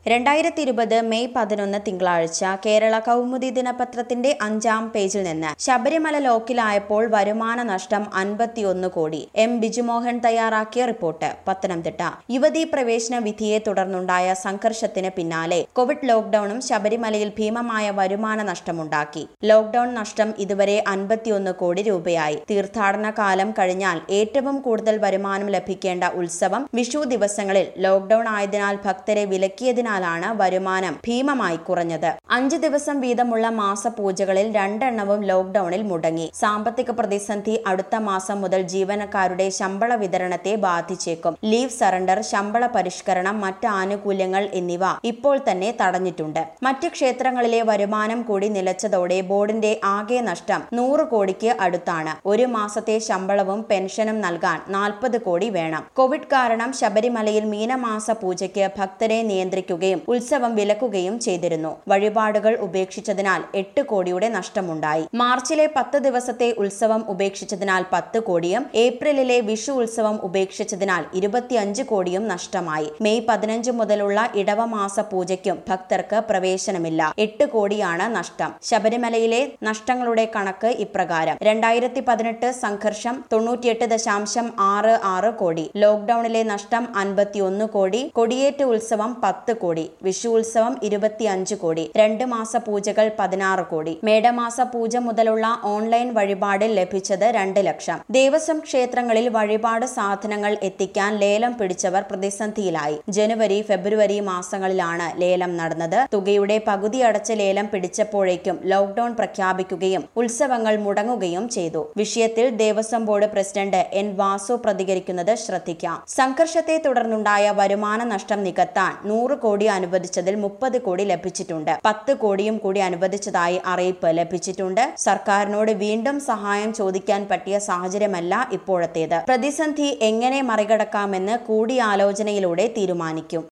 രണ്ടായിരത്തി ഇരുപത് മെയ് പതിനൊന്ന് തിങ്കളാഴ്ച കേരള കൗമുദി ദിനപത്രത്തിന്റെ അഞ്ചാം പേജിൽ നിന്ന് ശബരിമല ലോക്കിലായപ്പോൾ വരുമാന നഷ്ടം അൻപത്തിയൊന്ന് കോടി എം ബിജുമോഹൻ തയ്യാറാക്കിയ റിപ്പോർട്ട് പത്തനംതിട്ട യുവതീ പ്രവേശന വിധിയെ തുടർന്നുണ്ടായ സംഘർഷത്തിന് പിന്നാലെ കോവിഡ് ലോക്ഡൌണും ശബരിമലയിൽ ഭീമമായ വരുമാന നഷ്ടമുണ്ടാക്കി ലോക്ഡൌൺ നഷ്ടം ഇതുവരെ അൻപത്തിയൊന്ന് കോടി രൂപയായി തീർത്ഥാടന കാലം കഴിഞ്ഞാൽ ഏറ്റവും കൂടുതൽ വരുമാനം ലഭിക്കേണ്ട ഉത്സവം വിഷു ദിവസങ്ങളിൽ ലോക്ഡൌൺ ആയതിനാൽ ഭക്തരെ വിലക്കിയതിനാലാണ് വരുമാനം ഭീമമായി കുറഞ്ഞത് അഞ്ച് ദിവസം വീതമുള്ള മാസപൂജകളിൽ രണ്ടെണ്ണവും ലോക്ഡൌണിൽ മുടങ്ങി സാമ്പത്തിക പ്രതിസന്ധി അടുത്ത മാസം മുതൽ ജീവനക്കാരുടെ ശമ്പള വിതരണത്തെ ബാധിച്ചേക്കും ലീവ് സറണ്ടർ ശമ്പള പരിഷ്കരണം മറ്റ് ആനുകൂല്യങ്ങൾ എന്നിവ ഇപ്പോൾ തന്നെ തടഞ്ഞിട്ടുണ്ട് മറ്റ് ക്ഷേത്രങ്ങളിലെ വരുമാനം കൂടി നിലച്ചതോടെ ബോർഡിന്റെ ആകെ നഷ്ടം നൂറ് കോടിക്ക് അടുത്താണ് ഒരു മാസത്തെ ശമ്പളവും പെൻഷനും നൽകാൻ നാൽപ്പത് കോടി വേണം കോവിഡ് കാരണം ശബരിമലയിൽ മീനമാസ പൂജയ്ക്ക് ഭക്തരെ നിയന്ത്രിക്കുകയും ഉത്സവം വിലക്കുകയും ചെയ്തിരുന്നു വഴിപാടുകൾ ഉപേക്ഷിച്ചതിനാൽ എട്ട് കോടിയുടെ നഷ്ടമുണ്ടായി മാർച്ചിലെ പത്ത് ദിവസത്തെ ഉത്സവം ഉപേക്ഷിച്ചതിനാൽ പത്ത് കോടിയും ഏപ്രിലിലെ വിഷു ഉത്സവം ഉപേക്ഷിച്ചതിനാൽ ഇരുപത്തിയഞ്ച് കോടിയും നഷ്ടമായി മെയ് പതിനഞ്ച് മുതലുള്ള ഇടവമാസ പൂജയ്ക്കും ഭക്തർക്ക് പ്രവേശനമില്ല എട്ട് കോടിയാണ് നഷ്ടം ശബരിമലയിലെ നഷ്ടങ്ങളുടെ കണക്ക് ഇപ്രകാരം രണ്ടായിരത്തി പതിനെട്ട് സംഘർഷം തൊണ്ണൂറ്റിയെട്ട് ദശാംശം ആറ് ആറ് കോടി ലോക്ഡൌണിലെ നഷ്ടം അൻപത്തിയൊന്ന് കോടി കൊടിയേറ്റ് ഉത്സവം പത്ത് കോടി വിഷു ഉത്സവം ഇരുപത്തിയഞ്ച് കോടി രണ്ട് മാസ പൂജകൾ പതിനാറ് കോടി മേടമാസ പൂജ മുതലുള്ള ഓൺലൈൻ വഴിപാടിൽ ലഭിച്ചത് രണ്ട് ലക്ഷം ദേവസ്വം ക്ഷേത്രങ്ങളിൽ വഴിപാട് സാധനങ്ങൾ എത്തിക്കാൻ ലേലം പിടിച്ചവർ പ്രതിസന്ധിയിലായി ജനുവരി ഫെബ്രുവരി മാസങ്ങളിലാണ് ലേലം നടന്നത് തുകയുടെ പകുതി അടച്ച് ലേലം പിടിച്ചപ്പോഴേക്കും ലോക്ഡൌൺ പ്രഖ്യാപിക്കുകയും ഉത്സവങ്ങൾ മുടങ്ങുകയും ചെയ്തു വിഷയത്തിൽ Devaswom board president N Vasu പ്രതികരിക്കുന്നത് ശ്രദ്ധിക്കാം സംഘർഷത്തെ തുടർന്നുണ്ടായ വരുമാന നഷ്ടം നികത്താൻ നൂറ് കോടി അനുവദിച്ചതിൽ മുപ്പത് കോടി ലഭിച്ചിട്ടുണ്ട് പത്ത് കോടിയും കൂടി അനുവദിച്ചതായി അറിയിപ്പ് ലഭിച്ചിട്ടുണ്ട് സർക്കാരിനോട് വീണ്ടും സഹായം ചോദിക്കാൻ പറ്റിയ സാഹചര്യമല്ല ഇപ്പോഴത്തേത് പ്രതിസന്ധി എങ്ങനെ മറികടക്കാമെന്ന് കൂടിയാലോചനയിലൂടെ തീരുമാനിക്കും